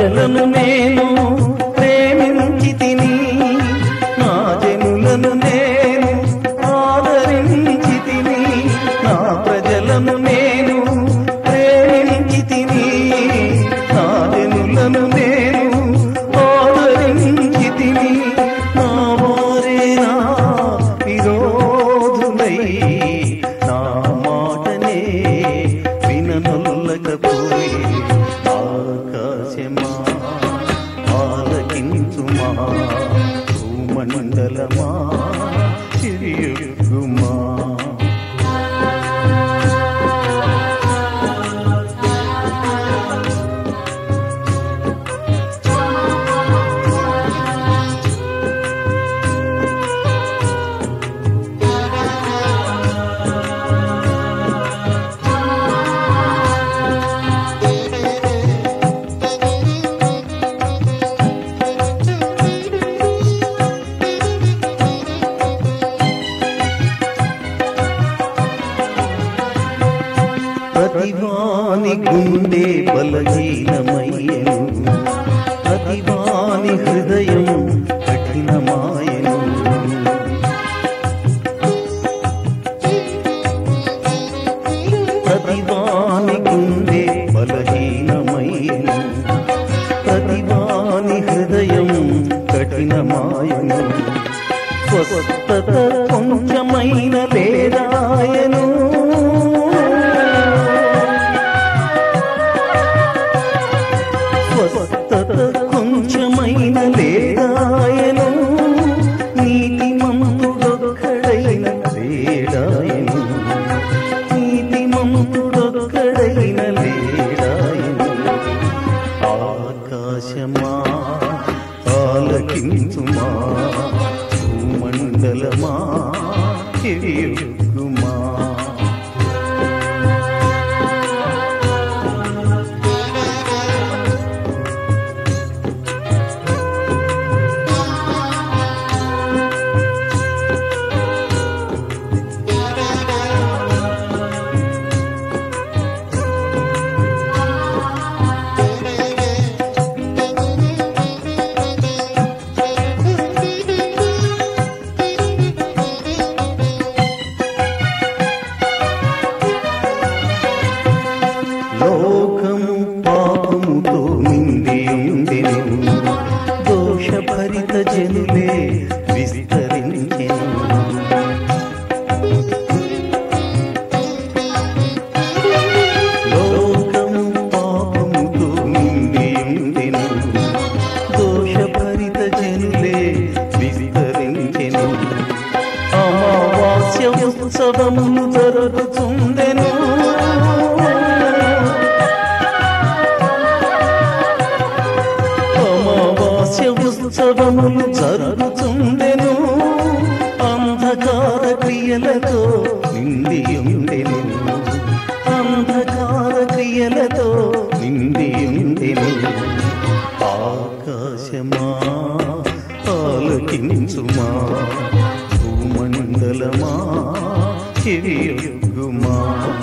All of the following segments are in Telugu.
ప్రజలను నేను ప్రేమించి తిని నా జనులను నేను ఆదరించి తిని నా ప్రజలను నేను ప్రేమించి తిని నా జనులను నేను ఆదరించి తిని నా వారే నా విరోధులై నా మాటనే విననొల్లకపోయి ఆకాశమా ఆలకించుమా భూమండలమా చిరియుగుమా ప్రతివాని గుండె బలహీనమయ్యను ప్రతివాని హృదయం కఠినమాయను ప్రతివాని గుండె బలహీనమయ్యను ప్రతివాని హృదయం కఠినమాయను స్వస్థత కొంచెమైన లేదాయను స్వస్థత కొంచెమైన లేదాయను నీతి మంతుడొక్కడైన లేడాయను నీతి మంతుడొక్కడైన లేడాయను ఆకాశమా ఆలకించుమా భూమండలమా చెవియుగుమా లోకము పాపముతో నిండి ఉండెను దోషభరిత జనులే విస్తరించెను లోకము పాపముతో నిండి ఉండెను దోషభరిత జనులే విస్తరించెను అమావాస్య ఉత్సవములు జరుగుతుండెను అమావాస్య ఉత్సవములు జరుగుతుండెను అంధకార క్రియలతో నిండి ఉండెను అంధకార క్రియలతో నిండి ఉండెను ఆకాశమా ఆలకించుమా భూమండలమా చెవియుగుమా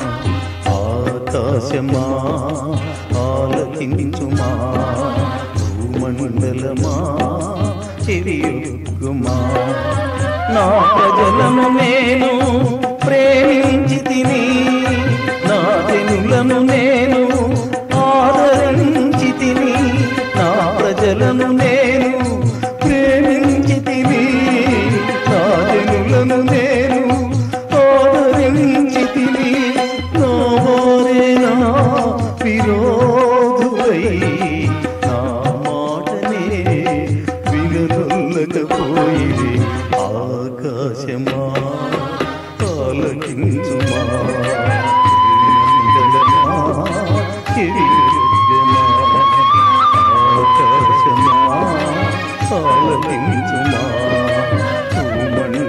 ఆకాశమా ఆలకించుమా భూమండలమా చెవియుగుమా నా ప్రజలను నేను ప్రేమించి తిని నా జనులను నేను ఆదరించి తిని నా ప్రజలను నేను ప్రేమించి తిని నా జనులను నేను ఆదరించి తిని నా వారే నా విరోధులై నా మాటనే వినదొల్లకపోయి ఆకాశమా ఆలకించుమా మండలమా కిరీటమా ఆకాశమా ఆలకించుమా భూమండలమా